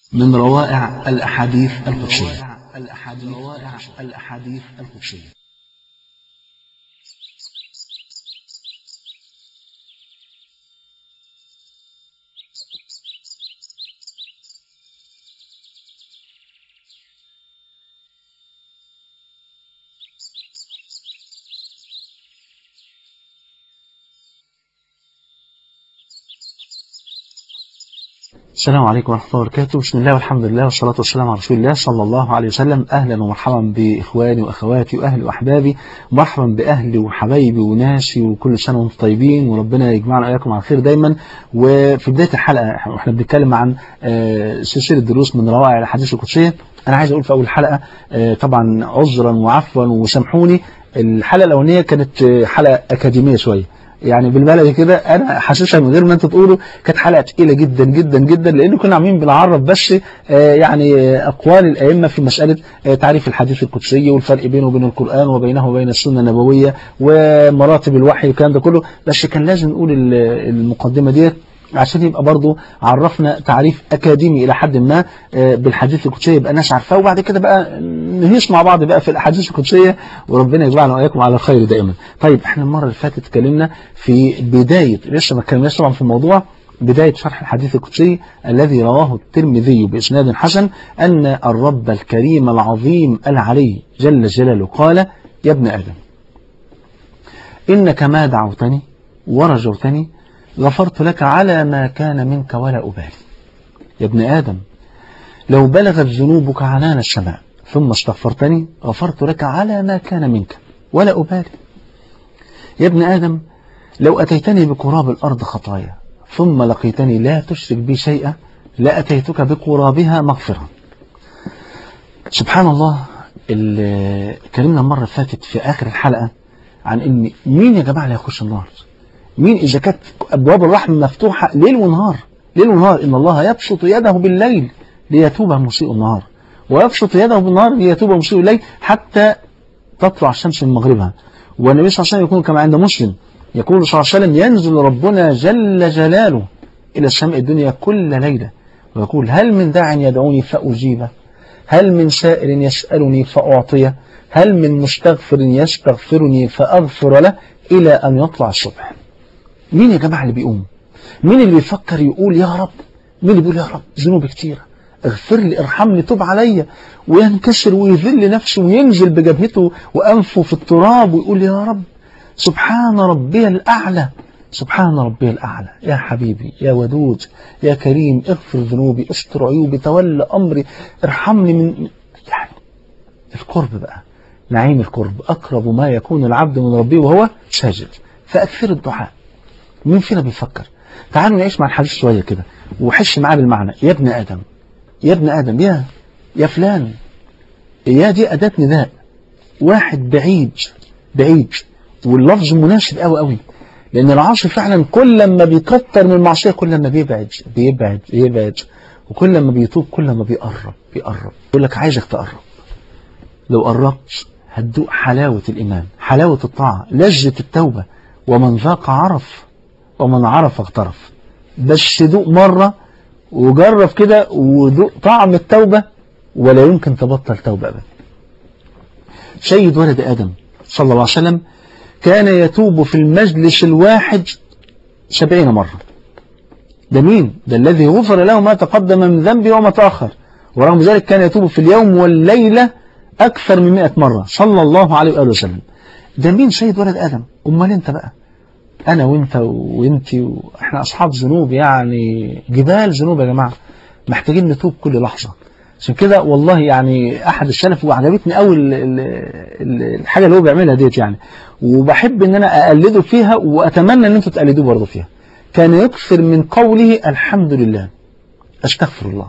من روائع الأحاديث القدسية روائع الأحاديث القدسية السلام عليكم ورحمة الله وبركاته بسم الله والحمد لله والصلاة والسلام على رسول الله صلى الله عليه وسلم أهلا ومرحبا بإخواني وأخواتي وأهلي وأحبابي مرحبا بأهلي وحبايبي وناسي وكل سنة وانتم طيبين وربنا يجمعنا وإياكم على خير دايما وفي بداية الحلقة واحنا بنتكلم عن سلسلة دروس من روائع الأحاديث القدسية أنا عايز أقول في أول حلقة طبعا عذرا وعفوا وسامحوني الحلقة الأولانية كانت حلقة أكاديمية شوية يعني بالبلدي كده انا حاسسها من غير ما انتوا تقولوا كانت حلقه تقيله جدا جدا جدا لان كنا عاملين بنعرف بس يعني اقوال الائمه في مساله تعريف الحديث القدسي والفرق بينه وبين القران وبينه وبين السنه النبويه ومراتب الوحي والكلام ده كله بس كان لازم نقول المقدمه ديت عشان يبقى برضو عرفنا تعريف أكاديمي إلى حد ما بالحديث القدسية يبقى الناس عارفاه وبعد كده بقى نهيص مع بعض بقى في الأحاديث القدسية وربنا يجمعنا وإياكم على الخير دائما طيب احنا المرة اللي فاتت اتكلمنا في بداية لسه ما اتكلمناش طبعا في الموضوع بداية شرح الحديث القدسي الذي رواه الترمذي بإسناد حسن أن الرب الكريم العظيم العلي جل جلاله قال يا ابن آدم إنك ما دعوتني ورجوتني غفرت لك على ما كان منك ولا أبالي يا ابن آدم لو بلغت ذنوبك عنان السماء ثم استغفرتني غفرت لك على ما كان منك ولا أبالي يا ابن آدم لو أتيتني بقراب الأرض خطايا ثم لقيتني لا تشرك بي شيئا لأتيتك بقرابها مغفرة سبحان الله كلمنا المرة فاتت في آخر الحلقة عن إن مين يا جماعة اللي هيخش النار مين إذا كانت أبواب الرحمة مفتوحة ليل ونهار ليل ونهار إن الله يبسط يده بالليل ليتوب مسيء النهار ويبسط يده بالنهار ليتوب مسيء الليل حتى تطلع الشمس من مغربها والنبي صلى الله عليه وسلم يكون كما عند مسلم يقول صلى الله عليه وسلم ينزل ربنا جل جلاله إلى السماء الدنيا كل ليلة ويقول هل من داع يدعوني فأجيبه هل من سائر يسألني فأعطيه هل من مستغفر يستغفرني فأغفر له إلى أن يطلع الصبح مين يا جماعة اللي بيقوم مين اللي بيفكر يقول يا رب مين اللي بيقول يا رب ذنوبي كتيرة اغفر لي ارحمني توب عليا وينكسر ويذل نفسه وينزل بجبهته وأنفه في التراب ويقول يا رب سبحان ربي الأعلى سبحان ربي الأعلى يا حبيبي يا ودود يا كريم اغفر ذنوبي استر عيوبي تولى أمري ارحمني من يعني القرب بقى نعيم القرب أقرب ما يكون العبد من ربه وهو ساجد فأكثر الدعاء مين فينا بيفكر تعالوا نعيش مع الحديث شوية كده وحش معاه بالمعنى يا ابن آدم يا ابن آدم يا يا فلان يا دي أداة نداء واحد بعيد بعيد واللفظ مناسب قوي قوي لأن العاصي فعلا كل ما بيكتر من المعصية كل ما بيبعد بيبعد بيبعد وكل ما بيتوب كل ما بيقرب بيقرب يقول لك عايزك تقرب لو قربت هتدوق حلاوة الإيمان حلاوة الطاعة لذة التوبة ومن ذاق عرف ومن عرف اغترف بس دوق مرة وجرب كده ودوق طعم التوبة ولا يمكن تبطل توبة أبدا سيد ولد آدم صلى الله عليه وسلم كان يتوب في المجلس الواحد سبعين مرة ده مين؟ ده الذي غفر له ما تقدم من ذنبه وما تأخر ورغم ذلك كان يتوب في اليوم والليلة أكثر من مئة مرة صلى الله عليه وآله وسلم ده مين سيد ولد آدم؟ أمال أنت بقى أنا وأنت وأنت وإحنا أصحاب ذنوب يعني جبال ذنوب يا جماعة محتاجين نتوب كل لحظة عشان كده والله يعني أحد السلف وعجبتني قوي الحاجة اللي هو بيعملها ديت يعني وبحب إن أنا أقلده فيها وأتمنى إن أنتوا تقلدوه برضه فيها كان يكثر من قوله الحمد لله أستغفر الله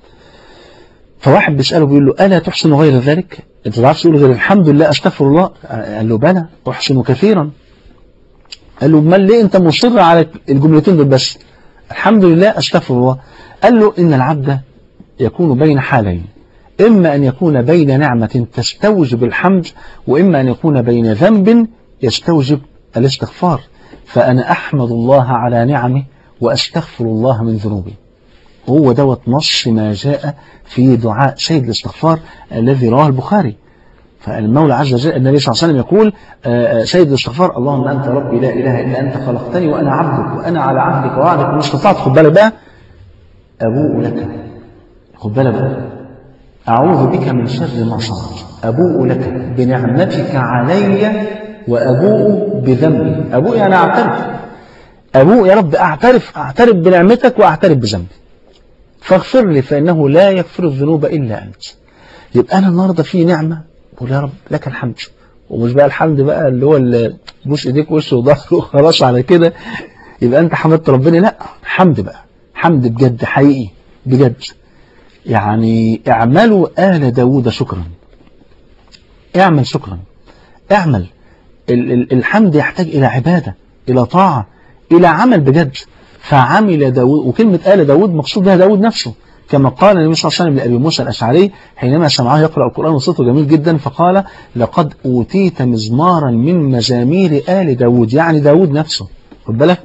فواحد بيسأله بيقول له ألا تحسن غير ذلك أنت تعرفش تقول غير الحمد لله أستغفر الله قال له بلى أحسن كثيرا قال له امال ليه أنت مصر على الجملتين دول بس الحمد لله أستغفر الله قال له إن العبد يكون بين حالين إما أن يكون بين نعمة تستوجب الحمد وإما أن يكون بين ذنب يستوجب الاستغفار فأنا أحمد الله على نعمه وأستغفر الله من ذنوبي هو دوت نص ما جاء في دعاء سيد الاستغفار الذي رواه البخاري فالمولى عز وجل النبي صلى الله عليه وسلم يقول آه، آه، سيد الاستغفار اللهم أنت ربي لا إله إلا أنت خلقتني وأنا عبدك وأنا على عهدك ووعدك ما استطعت خد بالك بقى أبوء لك خد بالك بقى أعوذ بك من شر ما صنعت أبوء لك بنعمتك علي وأبوء بذنبي أبوء يعني أعترف أبوء يا رب أعترف أعترف بنعمتك وأعترف بذنبي فاغفر لي فإنه لا يغفر الذنوب إلا أنت يبقى أنا النهاردة في نعمة بقول يا رب لك الحمد ومش بقى الحمد بقى اللي هو اللي بوش ايديك وش وظهر وخلاص على كده يبقى انت حمدت ربنا لا حمد بقى حمد بجد حقيقي بجد يعني اعملوا آل داود شكرا اعمل شكرا اعمل ال- ال- الحمد يحتاج إلى عبادة إلى طاعة إلى عمل بجد فعمل داود وكلمة آل داود مقصود بها داود نفسه كما قال النبي صلى الله عليه وسلم لأبي موسى الأشعري حينما سمعه يقرأ القرآن وصوته جميل جدا فقال لقد أوتيت مزمارا من مزامير آل داود يعني داود نفسه خد بالك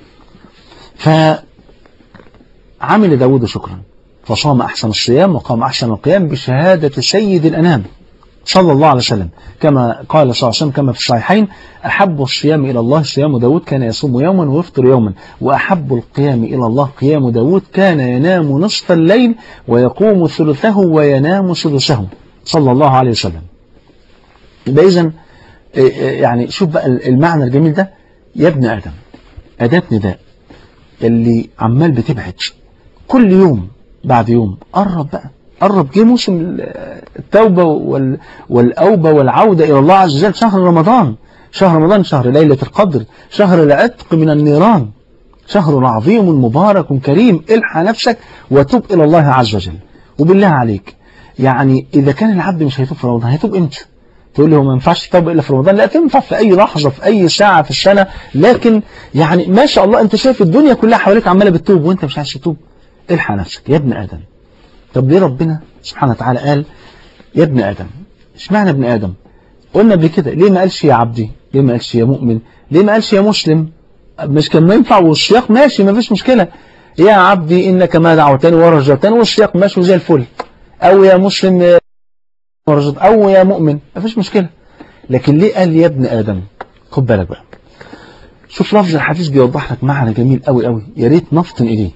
فعمل داود شكرا فصام أحسن الصيام وقام أحسن القيام بشهادة سيد الأنام صلى الله عليه وسلم كما قال صلى الله عليه وسلم كما في الصحيحين أحب الصيام إلى الله صيام داود كان يصوم يوما ويفطر يوما وأحب القيام إلى الله قيام داود كان ينام نصف الليل ويقوم ثلثه وينام سدسه صلى الله عليه وسلم يبقى إذن يعني شوف بقى المعنى الجميل ده يا ابن آدم أداة نداء اللي عمال بتبعد كل يوم بعد يوم قرب بقى قرب جه موسم التوبة وال... والأوبة والعودة إلى الله عز وجل شهر رمضان شهر رمضان شهر ليلة القدر شهر العتق من النيران شهر عظيم مبارك كريم الحى نفسك وتوب إلى الله عز وجل وبالله عليك يعني إذا كان العبد مش هيتوب في رمضان هيتوب إمتى تقول لي هو ما ينفعش التوبة إلا في رمضان لا تنفع في أي لحظة في أي ساعة في السنة لكن يعني ما شاء الله أنت شايف الدنيا كلها حواليك عمالة بتتوب وأنت مش عايز تتوب الحى نفسك يا ابن آدم طب ليه ربنا سبحانه وتعالى قال يا ابن آدم اشمعنى ابن آدم قلنا قبل كده ليه ما قالش يا عبدي ليه ما قالش يا مؤمن ليه ما قالش يا مسلم مش كان ما ينفع والسياق ماشي ما فيش مشكلة يا عبدي إنك ما دعوتني ورجوتني والسياق ماشي زي الفل أو يا مسلم ورجوت أو يا مؤمن ما فيش مشكلة لكن ليه قال يا ابن آدم خد بالك بقى شوف لفظ الحديث بيوضح لك معنى جميل قوي قوي يا ريت نفطن إليه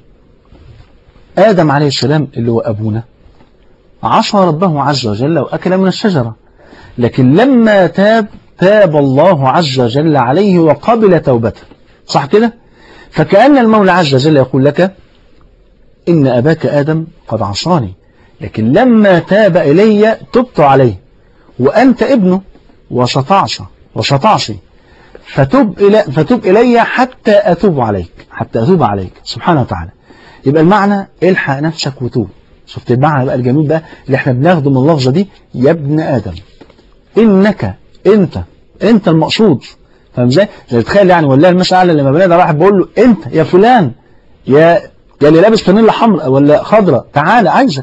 آدم عليه السلام اللي هو أبونا عصى ربه عز وجل وأكل من الشجرة لكن لما تاب تاب الله عز وجل عليه وقبل توبته صح كده فكأن المولى عز وجل يقول لك إن أباك آدم قد عصاني لكن لما تاب إلي تبت عليه وأنت ابنه وستعصى وستعصي فتب, إلي فتب إلي حتى أتوب عليك حتى أتوب عليك سبحانه وتعالى يبقى المعنى الحق نفسك وتوب شفت المعنى بقى الجميل بقى اللي احنا بناخده من اللفظة دي يا ابن آدم إنك أنت أنت المقصود فاهم ازاي؟ زي تخيل يعني والله المسألة لما بنادى واحد بقول له أنت يا فلان يا يا اللي لابس فانيلا حمراء ولا خضراء تعالى عايزك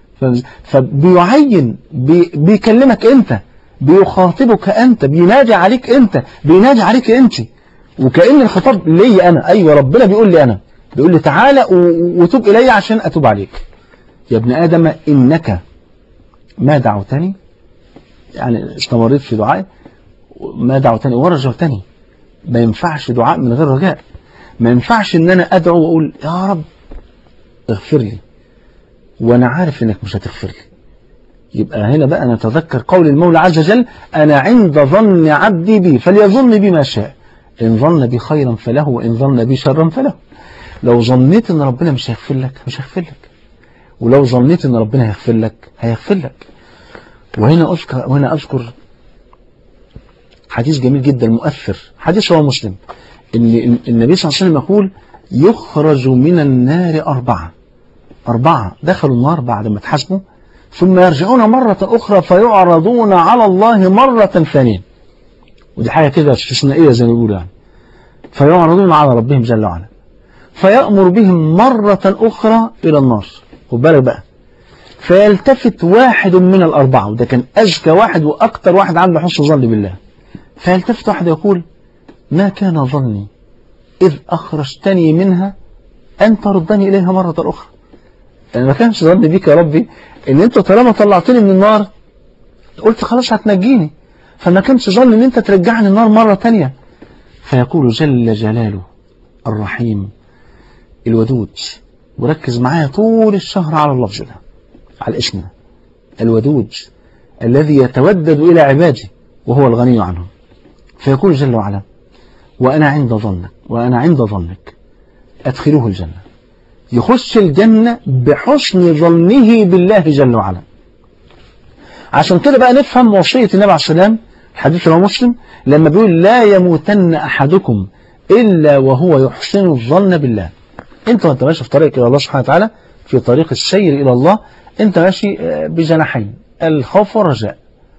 فبيعين بي بيكلمك أنت بيخاطبك أنت بينادي عليك أنت بينادي عليك أنت وكأن الخطاب لي أنا أيوة ربنا بيقول لي أنا بيقول لي تعالى وتوب إلي عشان أتوب عليك يا ابن آدم إنك ما دعوتني يعني استمريت في دعائي ما دعوتني ورجوتني ما ينفعش دعاء من غير رجاء ما ينفعش ان انا ادعو واقول يا رب اغفر لي وانا عارف انك مش هتغفر لي يبقى هنا بقى نتذكر قول المولى عز وجل انا عند ظن عبدي بي فليظن بي ما شاء ان ظن بي خيرا فله وان ظن بي شرا فله لو ظنيت ان ربنا مش هيغفر لك مش هيغفر لك ولو ظنيت ان ربنا هيغفر لك هيغفر لك وهنا اذكر وهنا اذكر حديث جميل جدا مؤثر حديث هو مسلم ان النبي صلى الله عليه وسلم يقول يخرج من النار أربعة أربعة دخلوا النار بعد ما تحاسبوا ثم يرجعون مرة أخرى فيعرضون على الله مرة ثانية ودي حاجة كده استثنائية زي ما بيقولوا يعني فيعرضون على ربهم جل وعلا فيأمر بهم مرة أخرى إلى النار خد بالك بقى فيلتفت واحد من الأربعة وده كان أزكى واحد وأكثر واحد عنده حسن ظن بالله فيلتفت واحد يقول ما كان ظني إذ أخرجتني منها أن تردني إليها مرة أخرى انا ما كانش ظني بيك يا ربي ان انت طالما طلعتني من النار قلت خلاص هتنجيني فما كانش ظن ان انت ترجعني النار مرة تانية فيقول جل جلاله الرحيم الودود وركز معايا طول الشهر على اللفظ ده على الاسم ده الودود الذي يتودد إلى عباده وهو الغني عنهم فيقول جل وعلا وأنا عند ظنك وأنا عند ظنك أدخلوه الجنة يخش الجنة بحسن ظنه بالله جل وعلا عشان كده بقى نفهم وصية النبي عليه السلام الحديث رواه مسلم لما بيقول لا يموتن أحدكم إلا وهو يحسن الظن بالله انت وانت ماشي في طريق إلى الله سبحانه وتعالى في طريق السير إلى الله انت ماشي بجناحين الخوف والرجاء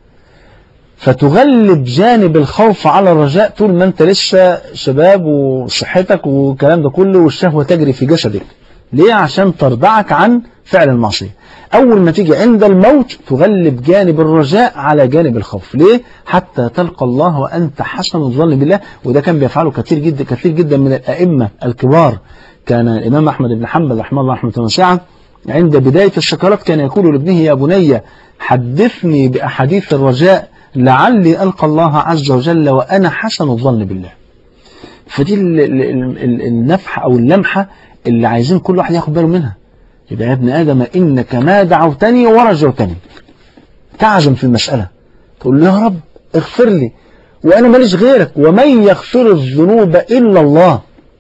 فتغلب جانب الخوف على الرجاء طول ما انت لسه شباب وصحتك والكلام ده كله والشهوة تجري في جسدك ليه عشان تردعك عن فعل المعصية أول ما تيجي عند الموت تغلب جانب الرجاء على جانب الخوف ليه حتى تلقى الله وأنت حسن الظن بالله وده كان بيفعله كثير جدا كثير جدا من الأئمة الكبار كان الإمام أحمد بن حنبل رحمه الله رحمه واسعة عند بداية السكرات كان يقول لابنه يا بني حدثني بأحاديث الرجاء لعلي ألقى الله عز وجل وأنا حسن الظن بالله فدي النفحة أو اللمحة اللي عايزين كل واحد ياخد باله منها يبقى يا ابن آدم إنك ما دعوتني ورجوتني تعزم في المسألة تقول له يا رب اغفر لي وأنا ماليش غيرك ومن يغفر الذنوب إلا الله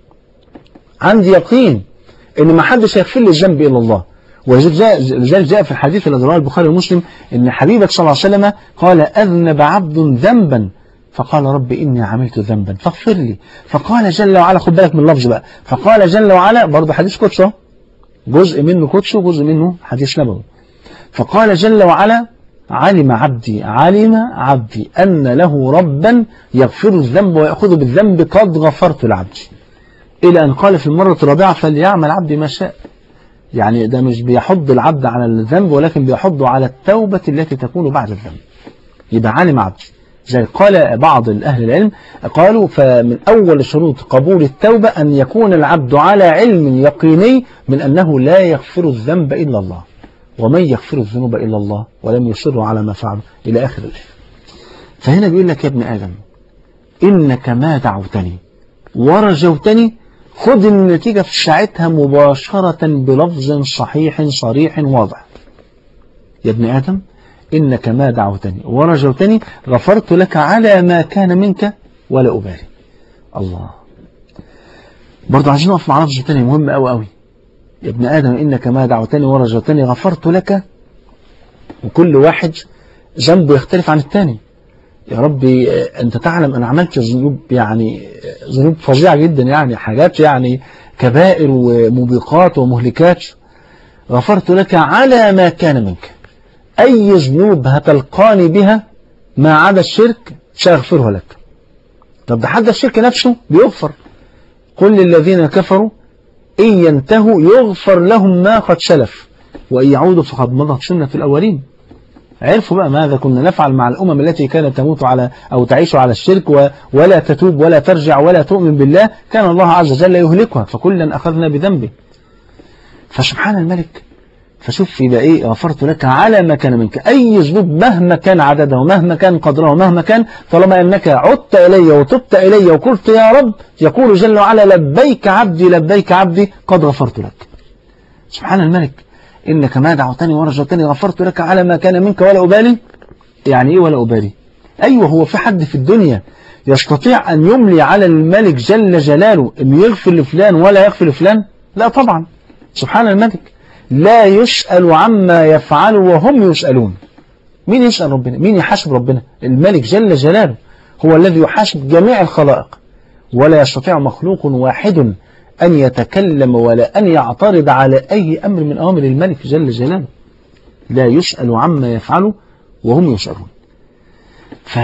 عندي يقين إن ما حدش هيغفر لي الذنب إلا الله ولذلك جاء في الحديث الذي رواه البخاري ومسلم ان حبيبك صلى الله عليه وسلم قال اذنب عبد ذنبا فقال رب اني عملت ذنبا فاغفر لي فقال جل وعلا خد بالك من اللفظ بقى فقال جل وعلا برضه حديث قدس جزء منه قدس وجزء منه حديث نبوي فقال جل وعلا علم عبدي علم عبدي ان له ربا يغفر الذنب ويأخذ بالذنب قد غفرت لعبدي الى ان قال في المره الرابعه فليعمل عبدي ما شاء يعني ده مش بيحض العبد على الذنب ولكن بيحضه على التوبة التي تكون بعد الذنب يبقى عالم عبد زي قال بعض الأهل العلم قالوا فمن أول شروط قبول التوبة أن يكون العبد على علم يقيني من أنه لا يغفر الذنب إلا الله ومن يغفر الذنوب إلا الله ولم يصروا على ما فعلوا إلى آخر الآية فهنا بيقول لك يا ابن آدم إنك ما دعوتني ورجوتني خذ النتيجة في ساعتها مباشرة بلفظ صحيح صريح واضح يا ابن آدم إنك ما دعوتني ورجوتني غفرت لك على ما كان منك ولا أبالي الله برضو عايزين نقف مع لفظ تاني مهم أوي أوي يا ابن آدم إنك ما دعوتني ورجوتني غفرت لك وكل واحد ذنبه يختلف عن الثاني يا ربي أنت تعلم أنا عملت ذنوب يعني ذنوب فظيعة جدا يعني حاجات يعني كبائر وموبقات ومهلكات غفرت لك على ما كان منك أي ذنوب هتلقاني بها ما عدا الشرك سأغفره لك طب ده حتى الشرك نفسه بيغفر قل للذين كفروا إن ينتهوا يغفر لهم ما قد سلف وإن يعودوا فقد مضت سنة الأولين عرفوا بقى ماذا كنا نفعل مع الأمم التي كانت تموت على أو تعيش على الشرك ولا تتوب ولا ترجع ولا تؤمن بالله كان الله عز وجل يهلكها فكلا أخذنا بذنبه فسبحان الملك فشوف يبقى إيه غفرت لك على ما كان منك أي ذنوب مهما كان عدده ومهما كان قدره ومهما كان طالما أنك عدت إلي وتبت إلي وقلت يا رب يقول جل وعلا لبيك عبدي لبيك عبدي قد غفرت لك سبحان الملك إنك ما دعوتني ورجوتني غفرت لك على ما كان منك ولا أبالي يعني إيه ولا أبالي أيوة هو في حد في الدنيا يستطيع أن يملي على الملك جل جلاله أن يغفر لفلان ولا يغفر لفلان لا طبعا سبحان الملك لا يسأل عما يفعل وهم يسألون مين يسأل ربنا مين يحاسب ربنا الملك جل جلاله هو الذي يحاسب جميع الخلائق ولا يستطيع مخلوق واحد أن يتكلم ولا أن يعترض على أي أمر من أوامر الملك جل جلاله لا يسأل عما يفعل وهم يسألون ف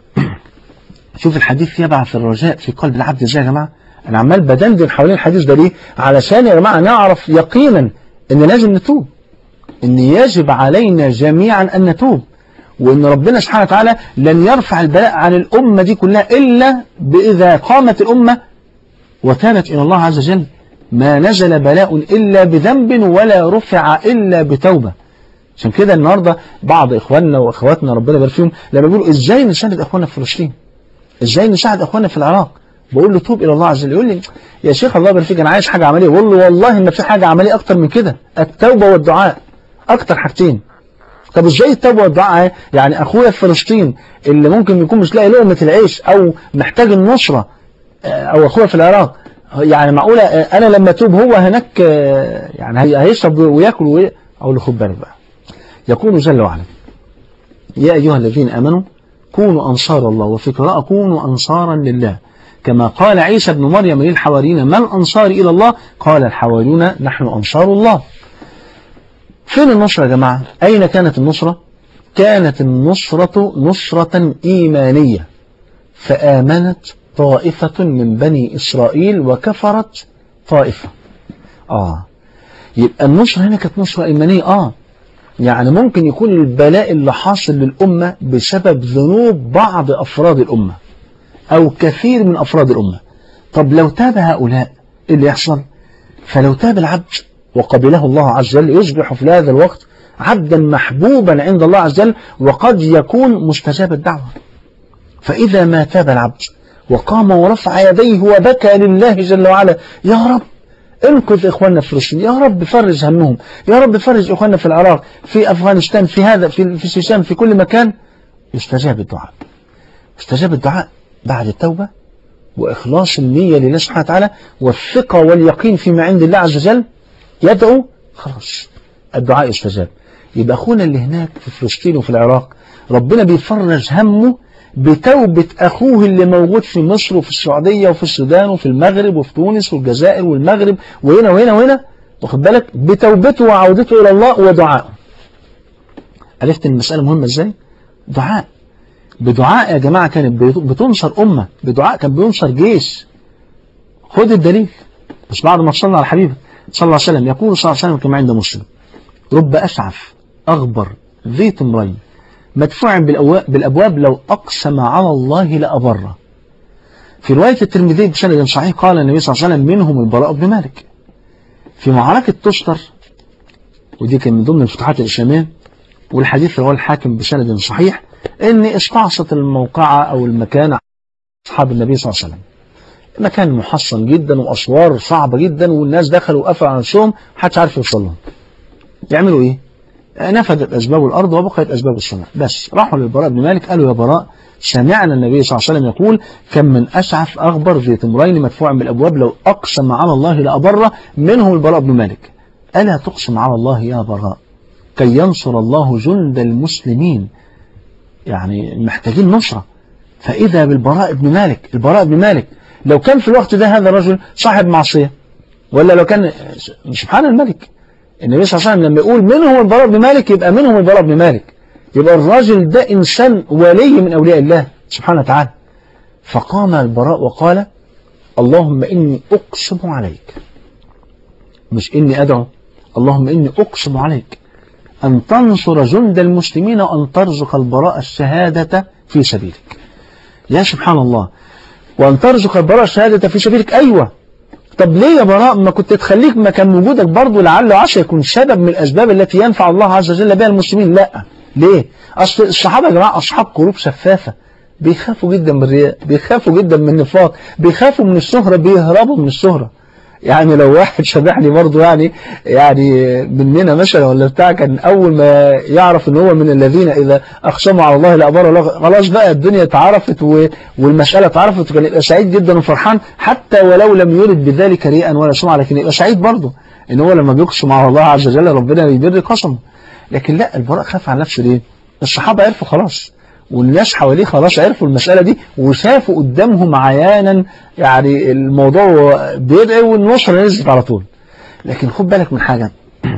شوف الحديث يبعث الرجاء في قلب العبد ازاي يا جماعة أنا عمال بدندن حوالين الحديث ده ليه علشان يا جماعة نعرف يقينا إن لازم نتوب إن يجب علينا جميعا أن نتوب وإن ربنا سبحانه وتعالى لن يرفع البلاء عن الأمة دي كلها إلا بإذا قامت الأمة وتابت إلى الله عز وجل ما نزل بلاء إلا بذنب ولا رفع إلا بتوبة عشان كده النهاردة بعض إخواننا وأخواتنا ربنا يبارك فيهم لما بيقولوا إزاي نساعد إخواننا في فلسطين إزاي نساعد إخواننا في العراق بقول له توب إلى الله عز وجل يقول لي يا شيخ الله يبارك فيك أنا عايز حاجة عملية بقول له والله ما في حاجة عملية أكتر من كده التوبة والدعاء أكتر حاجتين طب ازاي التوبة والدعاء يعني اخويا في فلسطين اللي ممكن يكون مش لاقي لقمة العيش او محتاج النصرة او اخويا في العراق يعني معقولة انا لما اتوب هو هناك يعني هيشرب وياكل وي... اقول له خد بالك بقى يقول جل وعلا يا ايها الذين امنوا كونوا انصار الله وفي قراءة كونوا انصارا لله كما قال عيسى ابن مريم للحواريين من الانصار الى الله قال الحواريون نحن انصار الله فين النصرة يا جماعة أين كانت النصرة كانت النصرة نصرة إيمانية فآمنت طائفة من بني إسرائيل وكفرت طائفة آه يبقى النصرة هنا كانت نصرة إيمانية آه يعني ممكن يكون البلاء اللي حاصل للأمة بسبب ذنوب بعض أفراد الأمة أو كثير من أفراد الأمة طب لو تاب هؤلاء إيه اللي يحصل فلو تاب العبد وقبله الله عز وجل يصبح في هذا الوقت عبدا محبوبا عند الله عز وجل وقد يكون مستجاب الدعوة فإذا ما تاب العبد وقام ورفع يديه وبكى لله جل وعلا يا رب انقذ إخواننا في فلسطين يا رب فرج همهم يا رب فرج إخواننا في العراق في أفغانستان في هذا في في الشام في كل مكان يستجاب الدعاء يستجاب الدعاء بعد التوبة وإخلاص النية لله سبحانه وتعالى والثقة واليقين فيما عند الله عز وجل يدعو خلاص الدعاء يستجاب يبقى أخونا اللي هناك في فلسطين وفي العراق ربنا بيفرج همه بتوبة أخوه اللي موجود في مصر وفي السعودية وفي السودان وفي المغرب وفي تونس والجزائر والمغرب وهنا وهنا وهنا واخد بالك بتوبته وعودته إلى الله ودعائه عرفت المسألة مهمة ازاي؟ دعاء بدعاء يا جماعة كانت بتنصر أمة بدعاء كان بينصر جيش خد الدليل مش بعد ما تصلى على حبيبك صلى الله عليه وسلم يقول صلى الله عليه وسلم كما عند مسلم رب أشعف أغبر ذي تمرين مدفوع بالأبواب لو أقسم على الله لأبره في رواية الترمذي بسند صحيح قال النبي صلى الله عليه وسلم منهم البراء بن مالك في معركة تشتر ودي كان من ضمن الفتوحات الإسلامية والحديث رواه الحاكم بسند صحيح ان استعصت الموقعة أو المكان أصحاب النبي صلى الله عليه وسلم مكان محصن جدا وأسوار صعبة جدا والناس دخلوا وقفوا على نفسهم محدش عارف يوصل لهم يعملوا إيه؟ نفذت أسباب الأرض وبقيت أسباب السماء بس راحوا للبراء بن مالك قالوا يا براء سمعنا النبي صلى الله عليه وسلم يقول كم من أشعف أغبر ذي تمرين مدفوع بالأبواب لو أقسم على الله لأبره منهم البراء بن مالك ألا تقسم على الله يا براء كي ينصر الله جند المسلمين يعني محتاجين نصرة فإذا بالبراء بن مالك البراء بن مالك لو كان في الوقت ده هذا الرجل صاحب معصية ولا لو كان سبحان الملك النبي صلى الله عليه وسلم لما يقول منهم البراء بن مالك يبقى منهم البراء بن مالك يبقى الراجل ده إنسان ولي من أولياء الله سبحانه وتعالى فقام البراء وقال اللهم إني أقسم عليك مش إني أدعو اللهم إني أقسم عليك أن تنصر جند المسلمين وأن ترزق البراء الشهادة في سبيلك يا سبحان الله وأن ترزق البراء الشهادة في سبيلك أيوة طب ليه يا براء ما كنت تخليك مكان وجودك برضه لعل عسى يكون سبب من الأسباب التي ينفع الله عز وجل بها المسلمين لا ليه أصل الصحابة يا جماعة أصحاب قلوب شفافة بيخافوا جدا من الرياء بيخافوا جدا من النفاق بيخافوا من الشهرة بيهربوا من الشهرة يعني لو واحد شبحني برضه يعني يعني مننا مثلا ولا بتاع كان اول ما يعرف ان هو من الذين اذا اقسموا على الله لابره خلاص بقى الدنيا اتعرفت والمساله اتعرفت وكان يبقى سعيد جدا وفرحان حتى ولو لم يرد بذلك ريئا ولا سمعه لكن يبقى سعيد برضه ان هو لما بيقسم على الله عز وجل ربنا يبر قسمه لكن لا البراء خاف على نفسه ليه؟ الصحابه عرفوا خلاص والناس حواليه خلاص عرفوا المسألة دي وشافوا قدامهم عيانا يعني الموضوع بيدعي والنصر نزلت على طول لكن خد بالك من حاجة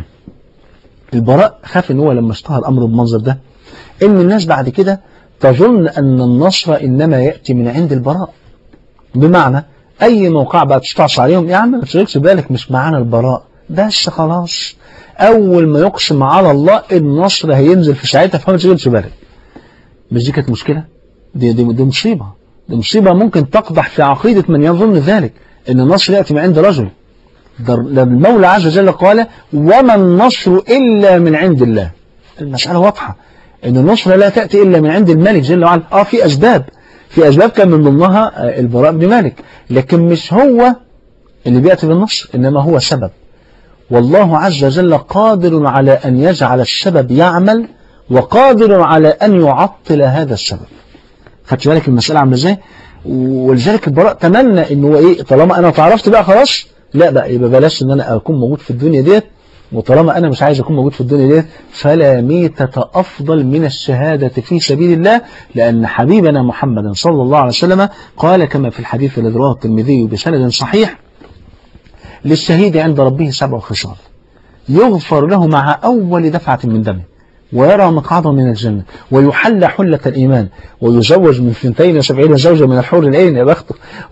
البراء خاف ان هو لما اشتهر الامر بالمنظر ده ان الناس بعد كده تظن ان النصر انما يأتي من عند البراء بمعنى اي موقع بقى تستعصى عليهم يا عم ما تشغلش بالك مش معانا البراء بس خلاص اول ما يقسم على الله النصر هينزل في ساعتها فما تشغلش بالك مش دي كانت مشكلة دي, دي, دي مصيبة دي مصيبة ممكن تقضح في عقيدة من يظن ذلك ان النصر يأتي من عند رجل ده ده المولى عز وجل قال وما النصر إلا من عند الله المسألة واضحة ان النصرة لا تأتي إلا من عند الملك جل وعلا اه في أسباب في أسباب كان من ضمنها آه، البراء بن مالك لكن مش هو اللي بيأتي بالنصر إنما هو سبب والله عز وجل قادر على أن يجعل السبب يعمل وقادر على أن يعطل هذا السبب خدت بالك المسألة عاملة ازاي ولذلك البراء تمنى ان هو ايه طالما انا تعرفت بقى خلاص لا بقى يبقى بلاش ان انا اكون موجود في الدنيا ديت وطالما انا مش عايز اكون موجود في الدنيا ديت فلا ميتة افضل من الشهادة في سبيل الله لان حبيبنا محمد صلى الله عليه وسلم قال كما في الحديث الذي رواه الترمذي بسند صحيح للشهيد عند ربه سبع خصال يغفر له مع أول دفعة من دمه ويرى مقعده من الجنة ويحلى حلة الإيمان ويزوج من 72 زوجة من الحور العين يا بخته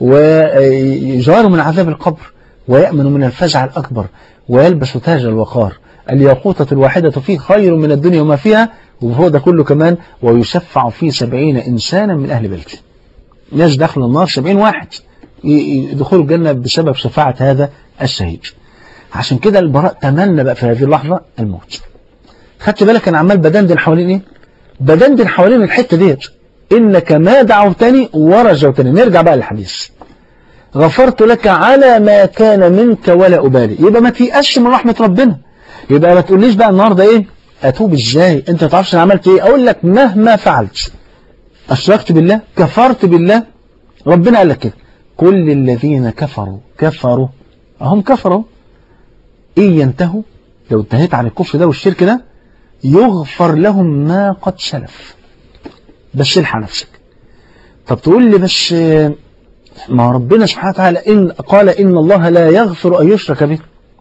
ويجار من عذاب القبر ويأمن من الفزع الأكبر ويلبس تاج الوقار الياقوتة الواحدة فيه خير من الدنيا وما فيها وهو ده كله كمان ويشفع فيه سبعين إنسانا من أهل بيته ناس دخل النار سبعين واحد يدخلوا الجنة بسبب شفاعة هذا الشهيد عشان كده البراء تمنى بقى في هذه اللحظة الموت خدت بالك انا عمال بدندن حوالين ايه بدندن حوالين الحتة ديت انك ما دعوتني ورجوتني نرجع بقى للحديث غفرت لك على ما كان منك ولا أبالي يبقى ما تيأسش من رحمة ربنا يبقى ما تقوليش بقى النهاردة ايه اتوب ازاي انت ما تعرفش انا عملت ايه اقول لك مهما فعلت اشركت بالله كفرت بالله ربنا قال لك كده كل الذين كفروا كفروا هم كفروا إن ينتهوا لو انتهيت عن الكفر ده والشرك ده يغفر لهم ما قد سلف بس الحق نفسك طب تقول لي بس ما ربنا سبحانه وتعالى إن قال إن الله لا يغفر أن يشرك به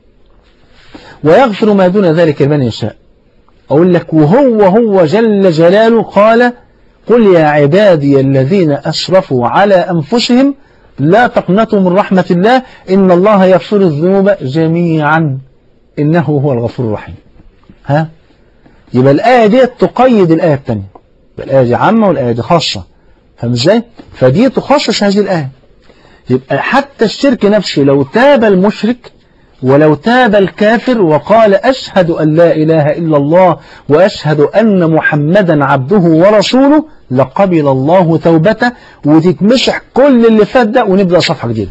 ويغفر ما دون ذلك لمن يشاء أقول لك وهو هو جل جلاله قال قل يا عبادي الذين أسرفوا على أنفسهم لا تقنطوا من رحمة الله إن الله يغفر الذنوب جميعا إنه هو الغفور الرحيم ها يبقى الآية دي تقيد الآية الثانية يبقى الآية دي عامة والآية دي خاصة فاهم ازاي فدي تخصص هذه الآية يبقى حتى الشرك نفسه لو تاب المشرك ولو تاب الكافر وقال أشهد أن لا إله إلا الله وأشهد أن محمدا عبده ورسوله لقبل الله توبته وتتمسح كل اللي فات ده ونبدأ صفحة جديدة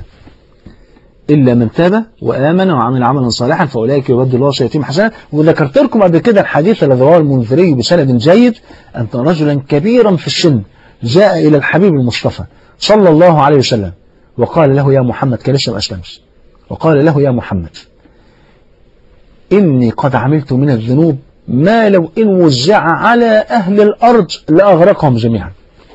إلا من تاب وآمن وعمل عملا صالحا فأولئك يبدل الله سيئاتهم حسنات وذكرت لكم قبل كده الحديث الذي رواه المنذري بسند جيد أن رجلا كبيرا في السن جاء إلى الحبيب المصطفى صلى الله عليه وسلم وقال له يا محمد كان لسه ما أسلمش وقال له يا محمد إني قد عملت من الذنوب ما لو إن وزع على أهل الأرض لأغرقهم جميعا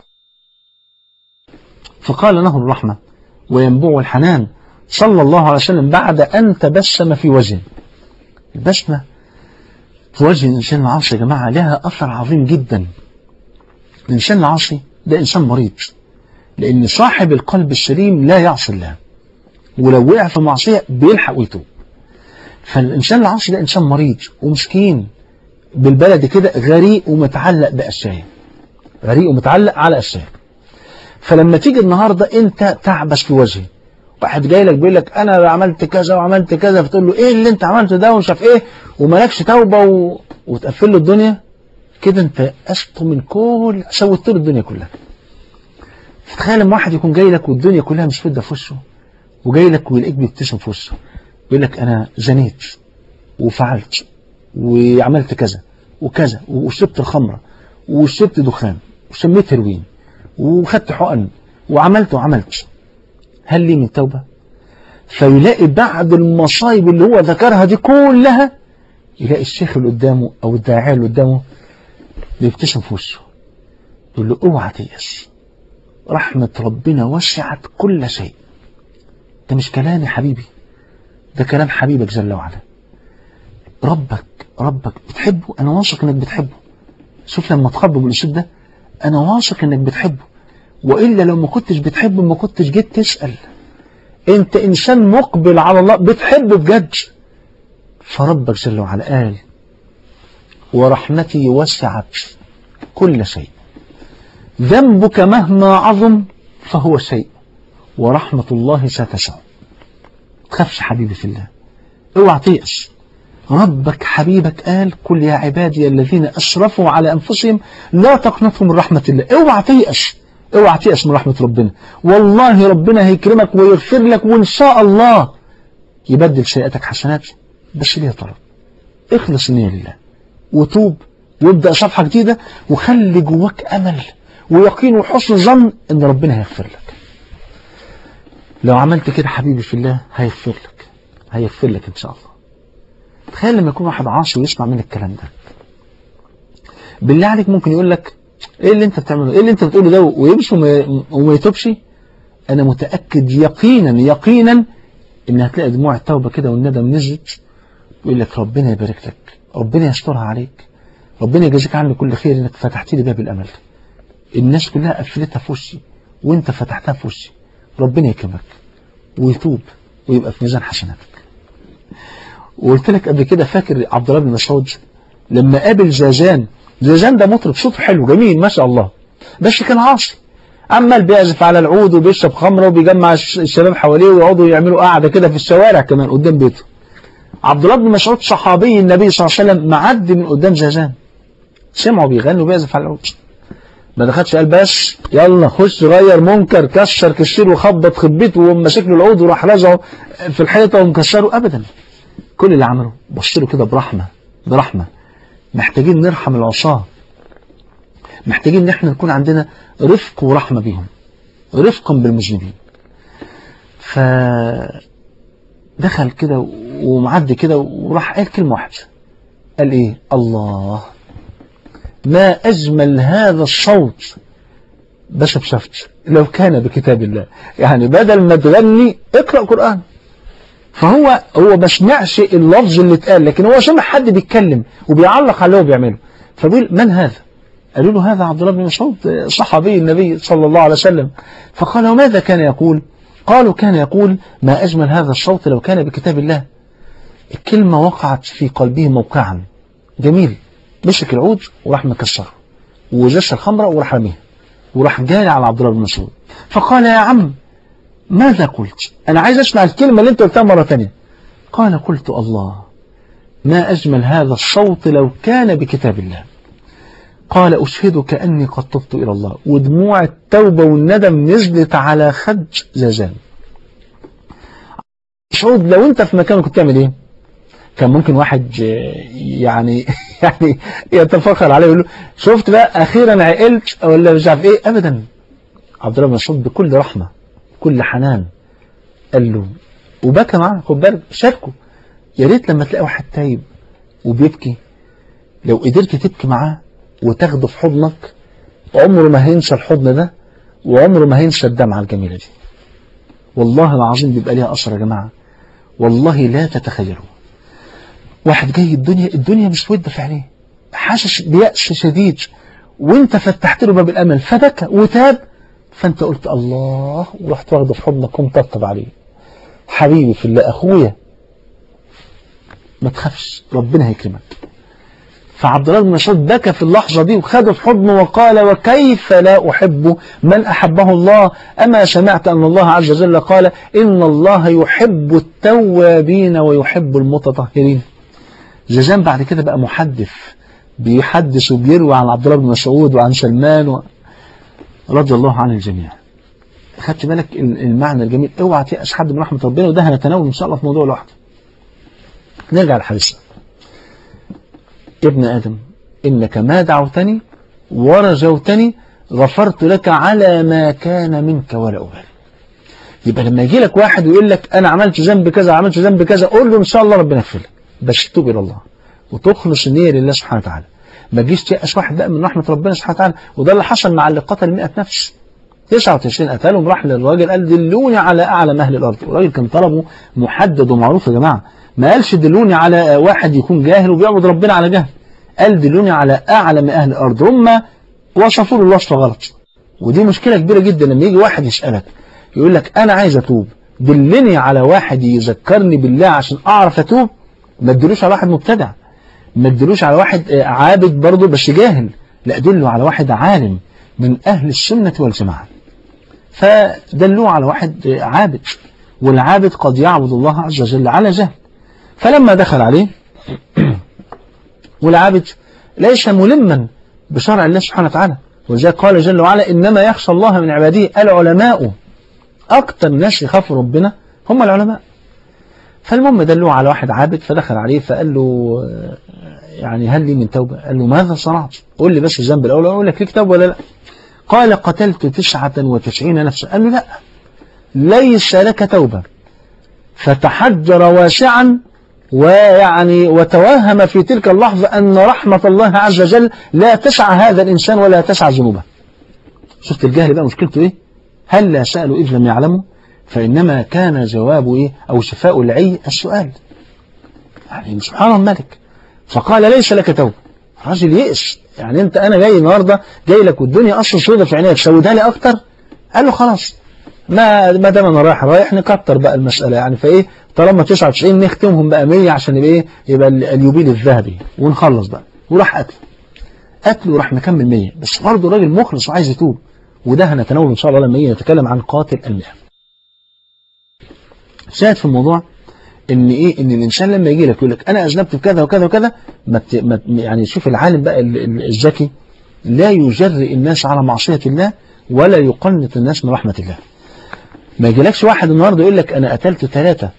فقال له الرحمة وينبوع الحنان صلى الله عليه وسلم بعد أن تبسم في وجهه البسمة في وجه الإنسان العاصي يا جماعة لها أثر عظيم جدا الإنسان العاصي ده إنسان مريض لأن صاحب القلب السليم لا يعصي الله ولو وقع في معصية بيلحق ويتوب فالإنسان العاصي ده إنسان مريض ومسكين بالبلد كده غريق ومتعلق بأشياء غريق ومتعلق على أشياء فلما تيجي النهاردة أنت تعبس في وجهه واحد جاي لك بيقول لك أنا عملت كذا وعملت كذا فتقول له إيه اللي أنت عملته ده ومش عارف إيه ومالكش توبة و... وتقفل له الدنيا كده أنت أسطو من كل سويت له الدنيا كلها تخيل لما واحد يكون جاي لك والدنيا كلها مش فدة في وشه وجاي لك ويلاقيك بيبتسم في وشه يقول لك أنا زنيت وفعلت وعملت كذا وكذا وشربت الخمرة وشربت دخان وشميت هيروين وخدت حقن وعملت وعملت هل لي من توبة فيلاقي بعد المصايب اللي هو ذكرها دي كلها يلاقي الشيخ اللي قدامه أو الداعية اللي قدامه بيبتسم في وشه يقول له اوعى تيأس رحمة ربنا وسعت كل شيء ده مش كلام يا حبيبي ده كلام حبيبك جل وعلا ربك ربك بتحبه أنا واثق إنك بتحبه شوف لما تخبه بالأسلوب ده أنا واثق إنك بتحبه وإلا لو ما كنتش بتحبه ما كنتش جيت تسأل أنت إنسان مقبل على الله بتحبه بجد فربك جل وعلا قال ورحمتي وسعت كل شيء ذنبك مهما عظم فهو شيء ورحمة الله ستسع تخافش حبيبي في الله اوعى تيأس ربك حبيبك قال قل يا عبادي الذين أسرفوا على أنفسهم لا تقنطوا من رحمة الله اوعى تيأس اوعى تيأس من رحمة ربنا والله ربنا هيكرمك ويغفر لك وإن شاء الله يبدل سيئاتك حسنات بس ليه طلب اخلص النية لله وتوب وابدأ صفحة جديدة وخلي جواك أمل ويقين وحسن ظن ان ربنا هيغفر لك لو عملت كده حبيبي في الله هيغفر لك هيغفر لك ان شاء الله تخيل لما يكون واحد عاصي ويسمع من الكلام ده بالله عليك ممكن يقول لك ايه اللي انت بتعمله ايه اللي انت بتقوله ده ويمشي وما, وما يتوبش انا متأكد يقينا يقينا ان هتلاقي دموع التوبة كده والندم نزلت ويقول لك ربنا يبارك لك ربنا يسترها عليك ربنا يجازيك عني كل خير انك فتحت لي باب الامل الناس كلها قفلتها في وشي وانت فتحتها في وشي ربنا يكرمك ويتوب ويبقى في ميزان حسناتك وقلت لك قبل كده فاكر عبد الله بن مسعود لما قابل زازان زازان ده مطرب صوته حلو جميل ما شاء الله بس كان عاصي عمال بيعزف على العود وبيشرب خمره وبيجمع الشباب حواليه ويقعدوا يعملوا قاعده كده في الشوارع كمان قدام بيته عبد الله بن مسعود صحابي النبي صلى الله عليه وسلم معدي من قدام زازان سمعوا بيغنوا وبيعزف على العود ما دخلش قال بس يلا خش غير منكر كسر كسير وخبط خبيت ومسك له العود وراح رزعه في الحيطه ومكسره ابدا كل اللي عمله بص له كده برحمه برحمه محتاجين نرحم العصاه محتاجين ان احنا نكون عندنا رفق ورحمه بيهم رفقا بالمذنبين ف دخل كده ومعدي كده وراح قال كلمه واحده قال ايه الله ما أجمل هذا الصوت بس بشفت لو كان بكتاب الله يعني بدل ما تغني اقرأ قرآن فهو هو ما سمعش اللفظ اللي اتقال لكن هو سمع حد بيتكلم وبيعلق على اللي هو بيعمله فبيقول من هذا قالوا له هذا عبد الله بن مسعود صحابي النبي صلى الله عليه وسلم فقال وماذا كان يقول قالوا كان يقول ما أجمل هذا الصوت لو كان بكتاب الله الكلمة وقعت في قلبه موقعا جميل مسك العود وراح مكسره وجس الخمرة وراح رميها وراح جاري على عبد الله بن مسعود فقال يا عم ماذا قلت أنا عايز أسمع الكلمة اللي أنت قلتها مرة ثانيه قال قلت الله ما أجمل هذا الصوت لو كان بكتاب الله قال أشهدك أني قد تبت إلى الله ودموع التوبة والندم نزلت على خد زازان مسعود لو أنت في مكانه كنت تعمل إيه كان ممكن واحد يعني يعني يتفخر عليه يقول له شفت بقى اخيرا عقلت ولا مش عارف ايه ابدا عبد الله بن مسعود بكل رحمه بكل حنان قال له وبكى معاه خد بالك شاركه يا ريت لما تلاقي واحد تايب وبيبكي لو قدرت تبكي معاه وتاخده في حضنك عمره ما هينسى الحضن ده وعمره ما هينسى الدمعه الجميله دي والله العظيم بيبقى ليها اثر يا جماعه والله لا تتخيلوا واحد جاي الدنيا الدنيا مش ود في عينيه حاسس بيأس شديد وانت فتحت له باب الامل فبكى وتاب فانت قلت الله ورحت واخده في حضنك ومطبطب عليه حبيبي في الله اخويا ما تخافش ربنا هيكرمك فعبد الله بن مسعود بكى في اللحظة دي وخده في حضنه وقال وكيف لا أحب من أحبه الله أما سمعت أن الله عز وجل قال إن الله يحب التوابين ويحب المتطهرين زيزان بعد كده بقى محدث بيحدث وبيروي عن عبد الله بن مسعود وعن سلمان و... رضي الله عن الجميع خدت بالك المعنى الجميل اوعى تيأس حد من رحمة ربنا وده هنتناول ان شاء الله في موضوع لوحده نرجع للحديث ابن آدم إنك ما دعوتني ورجوتني غفرت لك على ما كان منك ولا أبالي يبقى لما يجي لك واحد ويقول لك أنا عملت ذنب كذا عملت ذنب كذا قول له إن شاء الله ربنا يغفر لك بس تتوب إلى الله وتخلص النية لله سبحانه وتعالى ما تجيش تيأس واحد بقى من رحمة ربنا سبحانه وتعالى وده اللي حصل مع اللي قتل 100 نفس 99 قتلهم راح للراجل قال دلوني على أعلم أهل الأرض والراجل كان طلبه محدد ومعروف يا جماعة ما قالش دلوني على واحد يكون جاهل وبيعبد ربنا على جهل قال دلوني على أعلم أهل الأرض هم وصفوا له الوصف غلط ودي مشكلة كبيرة جدا لما يجي واحد يسألك يقول لك أنا عايز أتوب دلني على واحد يذكرني بالله عشان أعرف أتوب ما تدلوش على واحد مبتدع ما تدلوش على واحد عابد برضه بس جاهل لا دلوا على واحد عالم من أهل السنة والجماعة فدلوه على واحد عابد والعابد قد يعبد الله عز وجل على جهل فلما دخل عليه والعابد ليس ملما بشرع الله سبحانه وتعالى ولذلك قال جل وعلا إنما يخشى الله من عباده العلماء أكتر ناس يخافوا ربنا هم العلماء فالمهم دلوه على واحد عابد فدخل عليه فقال له يعني هل لي من توبة قال له ماذا صنعت قول لي بس الذنب الأول أقول لك ليك توبة ولا لا قال قتلت تسعة وتسعين نفسا قال له لا ليس لك توبة فتحجر واسعا ويعني وتوهم في تلك اللحظة أن رحمة الله عز وجل لا تسع هذا الإنسان ولا تسع ذنوبه شفت الجهل بقى مشكلته إيه هل لا سألوا إذ لم يعلموا فإنما كان جواب إيه أو شفاء العي السؤال يعني سبحان الملك فقال ليس لك توبة الراجل يئس يعني أنت أنا جاي النهاردة جاي لك والدنيا أصلا سودة في عينيك سودها لي أكتر قال له خلاص ما ما دام انا رايح رايح نكتر بقى المسألة يعني فايه طالما 99 نختمهم بقى 100 عشان يبقى ايه يبقى اليوبيل الذهبي ونخلص بقى وراح قتل قتله وراح مكمل 100 بس برضه راجل مخلص وعايز يتوب وده هنتناول ان شاء الله لما يجي نتكلم عن قاتل المئة شاهد في الموضوع ان ايه ان الانسان لما يجي لك يقول لك انا اذنبت بكذا وكذا وكذا ما ما يعني شوف العالم بقى الذكي لا يجرئ الناس على معصية الله ولا يقنط الناس من رحمة الله ما يجيلكش واحد النهارده يقول لك انا قتلت ثلاثة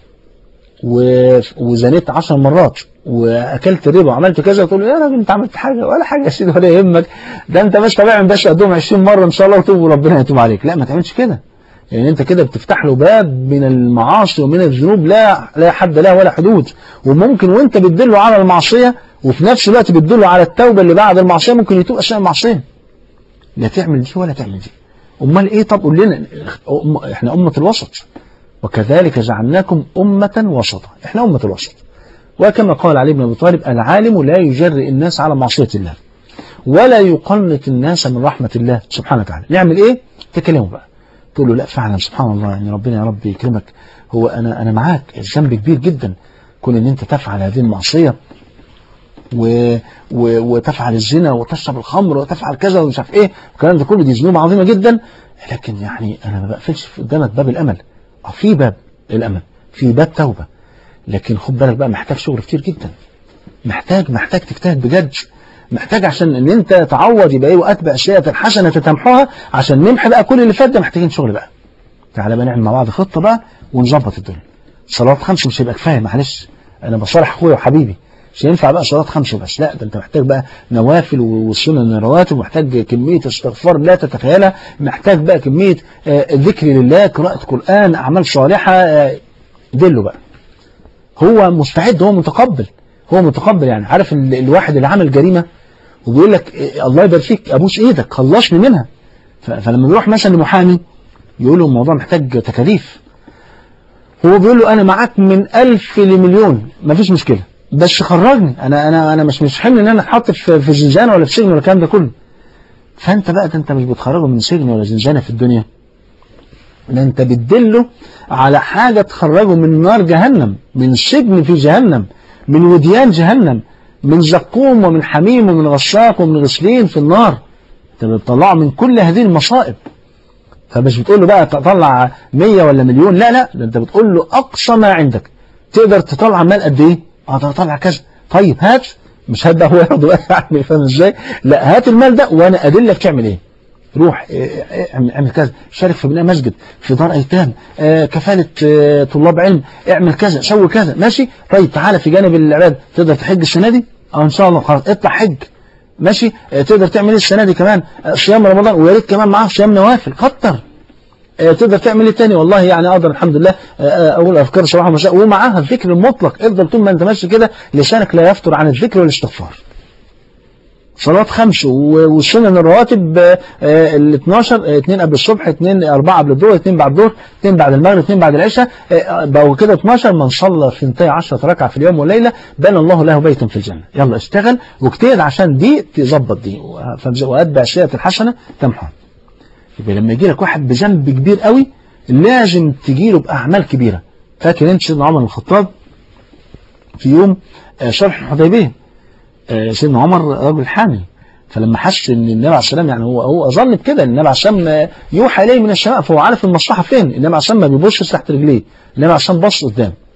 وزنيت عشر مرات واكلت ربا وعملت كذا وتقول له يا راجل انت عملت حاجه ولا حاجه يا سيدي ولا يهمك ده انت بس طبيعي بس قدهم 20 مره ان شاء الله وتوب وربنا يتوب عليك لا ما تعملش كده يعني انت كده بتفتح له باب من المعاصي ومن الذنوب لا لا حد لها ولا حدود وممكن وانت بتدله على المعصيه وفي نفس الوقت بتدله على التوبه اللي بعد المعصيه ممكن يتوب اثناء المعصيه لا تعمل دي ولا تعمل دي امال ايه طب قول لنا احنا امه الوسط وكذلك جعلناكم امه وسطا احنا امه الوسط وكما قال علي بن ابي طالب العالم لا يجرئ الناس على معصيه الله ولا يقنط الناس من رحمه الله سبحانه وتعالى نعمل ايه تكلموا بقى تقول له لا فعلا سبحان الله يعني ربنا يا رب يكرمك هو انا انا معاك الذنب كبير جدا كون ان انت تفعل هذه المعصيه و... و... وتفعل الزنا وتشرب الخمر وتفعل كذا ومش عارف ايه الكلام ده كله دي ذنوب عظيمه جدا لكن يعني انا ما بقفلش قدامك باب الامل اه في باب الامل في باب توبه لكن خد بالك بقى محتاج شغل كتير جدا محتاج محتاج تجتهد بجد محتاج عشان ان انت تعوض يبقى ايه واتبع السيئه الحسنه تمحوها عشان نمحي بقى كل اللي فات ده محتاجين شغل بقى تعالى بقى نعمل مع بعض خطه بقى ونظبط الدنيا صلوات خمس مش هيبقى كفايه معلش انا بصالح اخويا وحبيبي مش ينفع بقى صلاه خمسه بس لا ده انت محتاج بقى نوافل والسنن الرواتب محتاج كميه استغفار لا تتخيلها محتاج بقى كميه آه ذكر لله قراءه قران اعمال صالحه آه دله بقى هو مستعد هو متقبل هو متقبل يعني عارف الواحد اللي عمل جريمه وبيقول لك إيه الله يبارك فيك ابوس ايدك خلصني منها فلما بيروح مثلا لمحامي يقول له الموضوع محتاج تكاليف هو بيقول له انا معاك من ألف لمليون مفيش مشكله بس خرجني انا انا انا مش مش حمل ان انا اتحط في في زنزانه ولا في سجن ولا الكلام ده كله فانت بقى ده انت مش بتخرجه من سجن ولا زنزانه في الدنيا ده انت بتدله على حاجه تخرجه من نار جهنم من سجن في جهنم من وديان جهنم من زقوم ومن حميم ومن غساق ومن غسلين في النار انت بتطلعه من كل هذه المصائب فمش بتقول له بقى تطلع 100 ولا مليون لا لا ده انت بتقول له اقصى ما عندك تقدر تطلع مال قد ايه اقدر اطلع كذا طيب هات مش هات ده هو ياخده بقى يعني فاهم ازاي لا هات المال ده وانا ادلك تعمل ايه روح اعمل كذا شارك في بناء مسجد في دار ايتام آه كفاله آه طلاب علم اعمل كذا سوي كذا ماشي طيب تعالى في جانب العباد تقدر تحج السنه دي اه ان شاء الله خلاص اطلع حج ماشي آه تقدر تعمل ايه السنه دي كمان صيام رمضان ويا ريت كمان معاه صيام نوافل كتر تقدر تعمل ايه تاني والله يعني اقدر الحمد لله اقول اذكار صباح ومساء ومعاها الذكر المطلق افضل طول ما انت ماشي كده لسانك لا يفتر عن الذكر والاستغفار صلاة خمس والسنن الرواتب ال 12 اثنين قبل الصبح اثنين أربعة قبل الظهر اثنين بعد الظهر اثنين بعد المغرب اثنين بعد العشاء بقوا كده 12 من صلى ثنتي 10 ركعة في اليوم والليلة بنى الله له بيتا في الجنة يلا اشتغل واجتهد عشان دي تظبط دي وأتبع السيئة الحسنة تمحى يبقى لما يجي لك واحد بذنب كبير قوي لازم تجي له بأعمال كبيرة فاكر انت سيدنا عمر بن الخطاب في يوم شرح الحديبيه سيدنا عمر رجل حامل فلما حس ان النبي عليه السلام يعني هو هو ظن بكده النبي عليه السلام يوحى اليه من السماء فهو عارف المصلحه فين النبي عليه السلام ما بيبصش تحت رجليه النبي عليه السلام بص قدام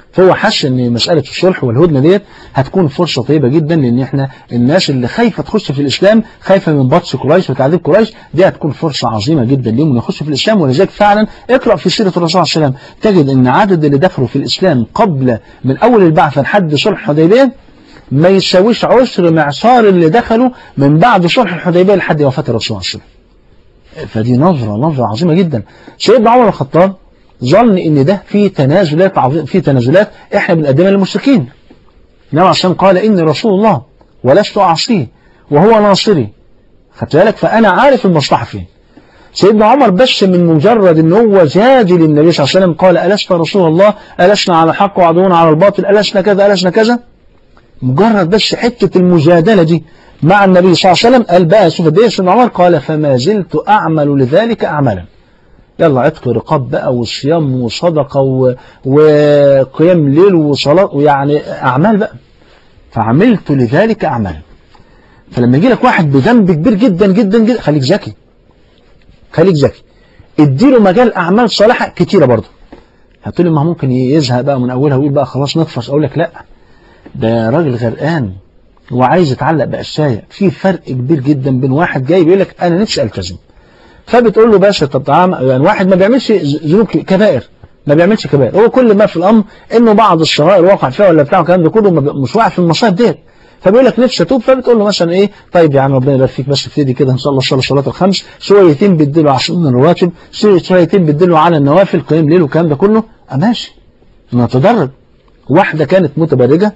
فهو حس ان مسألة الصلح والهدنة ديت هتكون فرصة طيبة جدا لان احنا الناس اللي خايفة تخش في الاسلام خايفة من بطش قريش وتعذيب قريش دي هتكون فرصة عظيمة جدا ليهم يخشوا في الاسلام ولذلك فعلا اقرأ في سيرة الرسول صلى الله عليه وسلم تجد ان عدد اللي دخلوا في الاسلام قبل من اول البعثة لحد صلح الحديبية ما يساويش عشر معصار اللي دخلوا من بعد صلح الحديبية لحد وفاة الرسول صلى الله عليه وسلم فدي نظرة نظرة عظيمة جدا سيدنا عمر الخطاب ظن ان ده في تنازلات عظيم في تنازلات احنا بنقدمها للمشركين النبي عليه الصلاه قال اني رسول الله ولست اعصيه وهو ناصري خدت بالك فانا عارف المصلحه فين سيدنا عمر بس من مجرد ان هو جادل النبي صلى الله عليه وسلم قال ألست رسول الله ألسنا على الحق وعدونا على الباطل ألسنا كذا ألسنا كذا مجرد بس حتة المجادلة دي مع النبي صلى الله عليه وسلم قال بقى شوف قد سيدنا عمر قال فما زلت أعمل لذلك أعمالا يلا عتق رقاب بقى وصيام وصدقة و... وقيام ليل وصلاة ويعني أعمال بقى فعملت لذلك أعمالا فلما يجي لك واحد بذنب كبير جدا جدا جدا خليك ذكي خليك ذكي اديله مجال أعمال صالحة كتيرة برضه هتقول لي ما ممكن يزهق بقى من أولها ويقول بقى خلاص نطفش أقول لك لا ده راجل غرقان وعايز يتعلق بأشياء في فرق كبير جدا بين واحد جاي بيقول لك أنا نفسي ألتزم فبتقول له باشا طب تعال يعني واحد ما بيعملش ذنوب كبائر ما بيعملش كبائر هو كل ما في الأمر إنه بعض الصغائر واقع فيها ولا بتاع الكلام ده كله مش واقع في المصائب ديت فبيقول لك نفسي اتوب فبتقول له مثلا ايه طيب يا عم ربنا يبارك فيك بس ابتدي كده ان شاء الله صلاه الصلاه الخمس شويتين بتديله على سنن الرواتب شويتين بتديله على النوافل قيام ليل والكلام ده كله اه ماشي نتدرج واحده كانت متبرجه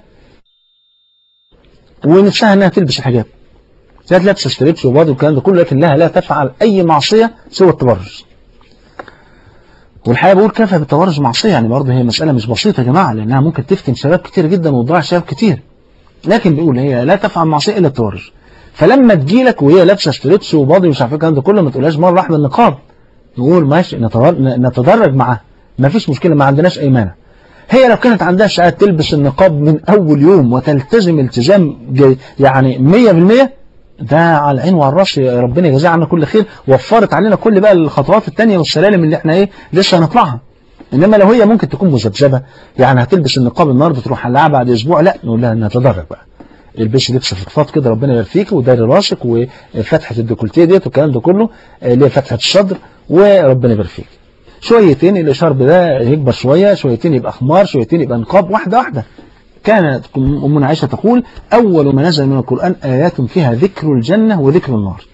ونفسها انها تلبس الحجاب كانت لابسه ستريبس وباضي والكلام ده كله لكن لها لا تفعل اي معصيه سوى التبرج والحقيقه بقول كيف بالتبرج معصيه يعني برضه هي مساله مش بسيطه يا جماعه لانها ممكن تفتن شباب كتير جدا وتضيع شباب كتير لكن بيقول هي لا تفعل معصيه الا التبرج فلما تجيلك وهي لابسه ستريبس وباضي ومش عارف الكلام ده كله ما تقولهاش مره واحده النقاب نقول ماشي نتدرج معاها ما فيش مشكله ما عندناش اي مانع هي لو كانت عندها ساعات تلبس النقاب من أول يوم وتلتزم التزام يعني 100% ده على العين وعلى الراس ربنا يجزاها عنا كل خير وفرت علينا كل بقى الخطوات التانية والسلالم اللي احنا ايه لسه هنطلعها انما لو هي ممكن تكون مذبذبه يعني هتلبس النقاب النهارده تروح على بعد اسبوع لا نقول لها نتدرج بقى البسي لبس فضفاض كده ربنا يبارك فيك وداري راسك وفتحه الديكولتيه ديت والكلام ده كله اللي هي فتحه الصدر وربنا يبارك فيك شويتين الإشارب ده يكبر شوية شويتين يبقى خمار شويتين يبقى نقاب واحدة واحدة كانت أمنا عائشة تقول أول ما نزل من القرآن آيات فيها ذكر الجنة وذكر النار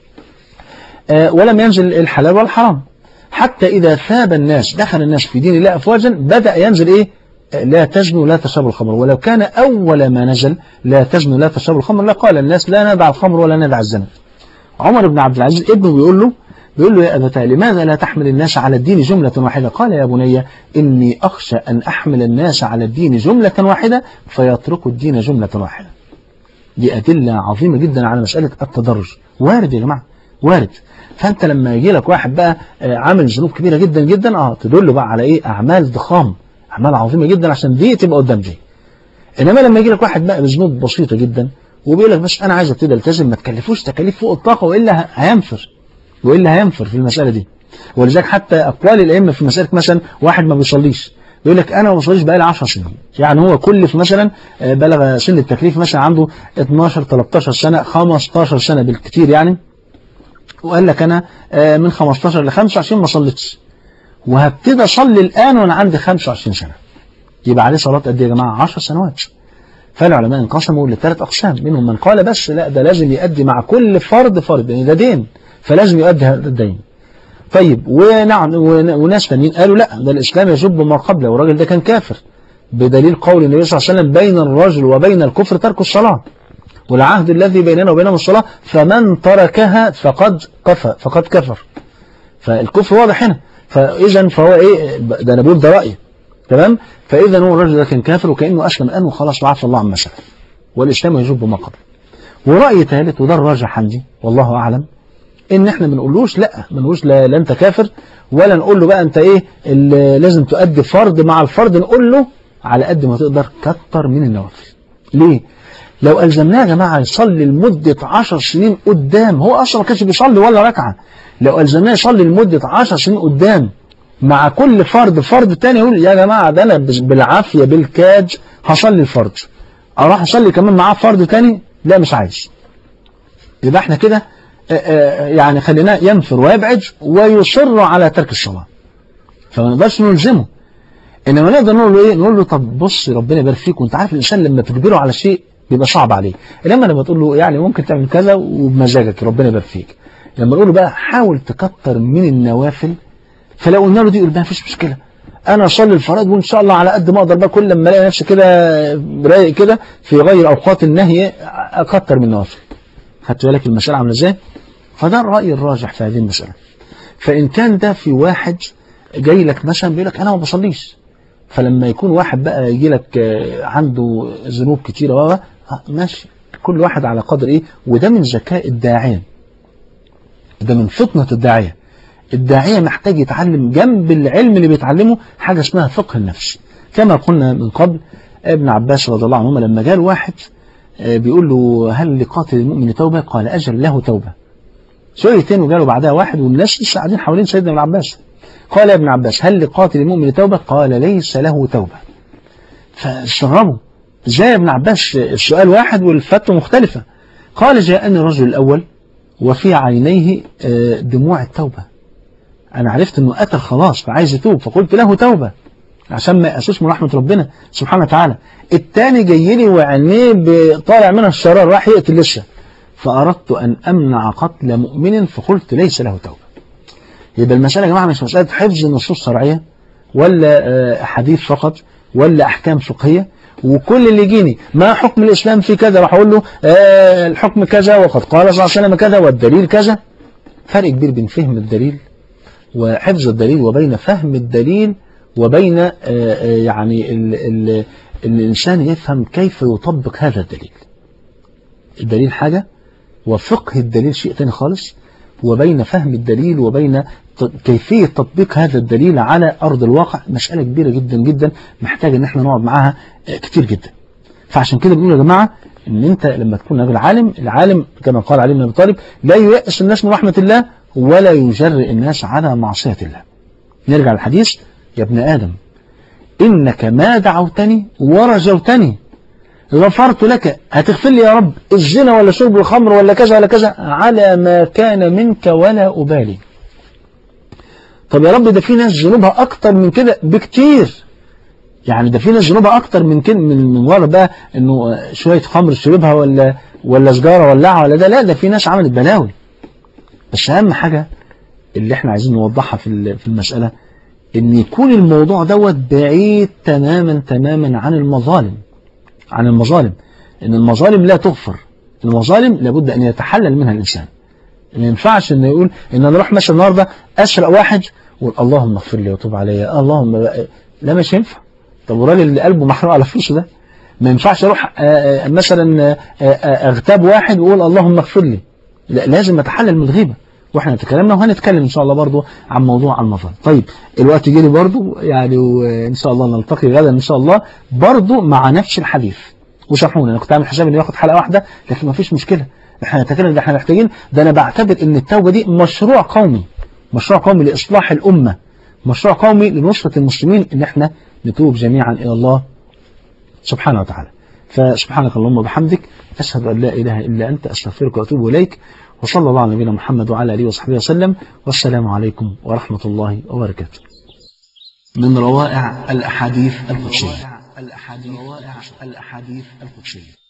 آه ولم ينزل الحلال والحرام حتى إذا ثاب الناس دخل الناس في دين الله أفواجا بدأ ينزل إيه لا تزنوا لا تشربوا الخمر ولو كان أول ما نزل لا تزنوا لا تشربوا الخمر لقال الناس لا ندع الخمر ولا ندع الزنا عمر بن عبد العزيز ابنه بيقول له بيقول له يا أبتاه لماذا لا تحمل الناس على الدين جملة واحدة قال يا بني إني أخشى أن أحمل الناس على الدين جملة واحدة فيتركوا الدين جملة واحدة دي أدلة عظيمة جدا على مسألة التدرج وارد يا جماعة وارد فأنت لما يجي لك واحد بقى عامل ذنوب كبيرة جدا جدا اه تدله بقى على إيه أعمال ضخام أعمال عظيمة جدا عشان دي تبقى قدام دي إنما لما يجي لك واحد بقى بذنوب بسيطة جدا وبيقول لك بس أنا عايز ابتدي التزم ما تكلفوش تكاليف فوق الطاقة وإلا هينفر وإلا هينفر في المسألة دي ولذلك حتى أقوال الأئمة في مسألة مثلا واحد ما بيصليش يقول لك أنا ما بصليش بقالي 10 سنين يعني هو كل في مثلا بلغ سن التكليف مثلا عنده 12 13 سنة 15 سنة بالكثير يعني وقال لك أنا من 15 ل 25 ما صليتش وهبتدي أصلي الآن وأنا عندي 25 سنة يبقى عليه صلاة قد إيه يا جماعة 10 سنوات فالعلماء انقسموا لثلاث أقسام منهم من قال بس لا ده لازم يؤدي مع كل فرد فرد يعني ده دين فلازم يؤدي هذا الدين طيب ونعم وناس ثانيين قالوا لا ده الإسلام يجب ما قبله والراجل ده كان كافر بدليل قول النبي صلى الله عليه وسلم بين الرجل وبين الكفر ترك الصلاة والعهد الذي بيننا وبينهم الصلاة فمن تركها فقد كفر فقد كفر فالكفر واضح هنا فإذا فهو إيه ده أنا بقول ده رأيي تمام فإذا هو الرجل ده كان كافر وكأنه أسلم الآن وخلاص وعفى الله عما سلف والإسلام يجب ما قبل ورأي ثالث وده الراجح عندي والله أعلم ان احنا ما نقولوش لا ما نقولوش لا, لا انت كافر ولا نقول له بقى انت ايه لازم تؤدي فرض مع الفرض نقول له على قد ما تقدر كتر من النوافل ليه لو ألزمناه يا جماعة يصلي لمدة 10 سنين قدام هو أصلا ما كانش بيصلي ولا ركعة لو ألزمناه يصلي لمدة 10 سنين قدام مع كل فرد فرد تاني يقول يا جماعة ده أنا بالعافية بالكاد هصلي الفرد أروح أصلي كمان معاه فرد تاني لا مش عايز يبقى احنا كده يعني خليناه ينفر ويبعد ويصر على ترك الصلاة فما نقدرش نلزمه انما نقدر نقول له ايه نقول له طب بص ربنا يبارك فيك وانت عارف الانسان لما تجبره على شيء بيبقى صعب عليه انما لما تقول له يعني ممكن تعمل كذا وبمزاجك ربنا يبارك فيك لما نقول له بقى حاول تكتر من النوافل فلو قلنا له دي يقول ما فيش مشكله انا اصلي الفرائض وان شاء الله على قد ما اقدر بقى كل لما الاقي نفسي كده رايق كده في غير اوقات النهي اكتر من النوافل خدت بالك المساله عامله ازاي فده الراي الراجح في هذه المساله فان كان ده في واحد جاي لك مثلا بيقول لك انا ما بصليش فلما يكون واحد بقى يجي لك عنده ذنوب كتيره ماشي كل واحد على قدر ايه وده من ذكاء الداعيه ده من فطنه الداعيه الداعيه محتاج يتعلم جنب العلم اللي بيتعلمه حاجه اسمها فقه النفس كما قلنا من قبل ابن عباس رضي الله عنهما لما جاء واحد بيقول له هل لقاتل المؤمن توبه قال اجل له توبه شويتين وجاله بعدها واحد والناس لسه قاعدين حوالين سيدنا ابن عباس قال يا ابن عباس هل لقاتل المؤمن توبة قال ليس له توبة فاستغربوا ازاي يا ابن عباس السؤال واحد والفتوى مختلفة قال جاءني الرجل الأول وفي عينيه دموع التوبة أنا عرفت أنه قتل خلاص فعايز يتوب فقلت له توبة عشان ما يأسوش من رحمة ربنا سبحانه وتعالى التاني جاي لي وعينيه طالع منها الشرار راح يقتل لسه فأردت أن أمنع قتل مؤمن فقلت ليس له توبة يبقى المسألة يا جماعة مش مسألة حفظ نصوص شرعية ولا حديث فقط ولا أحكام فقهية وكل اللي يجيني ما حكم الإسلام في كذا راح أقول له آه الحكم كذا وقد قال صلى الله عليه وسلم كذا والدليل كذا فرق كبير بين فهم الدليل وحفظ الدليل وبين فهم الدليل وبين آه يعني ال ال الإنسان يفهم كيف يطبق هذا الدليل الدليل حاجة وفقه الدليل شيء ثاني خالص وبين فهم الدليل وبين كيفية تطبيق هذا الدليل على أرض الواقع مسألة كبيرة جدا جدا محتاج ان احنا نقعد معاها كتير جدا فعشان كده بنقول يا جماعة ان انت لما تكون راجل عالم العالم كما قال علي بن ابي طالب لا ييأس الناس من رحمة الله ولا يجرئ الناس على معصية الله نرجع للحديث يا ابن آدم إنك ما دعوتني ورجوتني غفرت لك هتغفر لي يا رب الزنا ولا شرب الخمر ولا كذا ولا كذا على ما كان منك ولا أبالي طب يا رب ده في ناس ذنوبها أكتر من كده بكتير يعني ده في ناس ذنوبها أكتر من كده من مجرد بقى إنه شوية خمر شربها ولا ولا سجارة ولعها ولا ده لا ده في ناس عملت بلاوي بس أهم حاجة اللي احنا عايزين نوضحها في في المسألة إن يكون الموضوع دوت بعيد تماما تماما عن المظالم عن المظالم ان المظالم لا تغفر المظالم لابد ان يتحلل منها الانسان ما ينفعش انه يقول ان انا اروح مثلا النهارده اسرق واحد ويقول اللهم اغفر لي وتوب علي اللهم بقى. لا مش ينفع طب والراجل اللي قلبه محروق على فلوسه ده ما ينفعش اروح آآ آآ مثلا آآ اغتاب واحد واقول اللهم اغفر لي لا لازم اتحلل من الغيبه واحنا تكلمنا وهنتكلم ان شاء الله برضو عن موضوع المظالم طيب الوقت جري برضو يعني وان شاء الله نلتقي غدا ان شاء الله برضو مع نفس الحديث وشرحونا انا كنت عامل حساب اني ياخد حلقه واحده لكن ما فيش مشكله احنا نتكلم ده احنا محتاجين ده انا بعتبر ان التوبه دي مشروع قومي مشروع قومي لاصلاح الامه مشروع قومي لنصره المسلمين ان احنا نتوب جميعا الى الله سبحانه وتعالى فسبحانك اللهم وبحمدك اشهد ان لا اله الا انت استغفرك واتوب اليك وصلى الله على نبينا محمد وعلى اله وصحبه وسلم والسلام عليكم ورحمه الله وبركاته من روائع الاحاديث القدسيه الأحاديث الأحاديث القدسية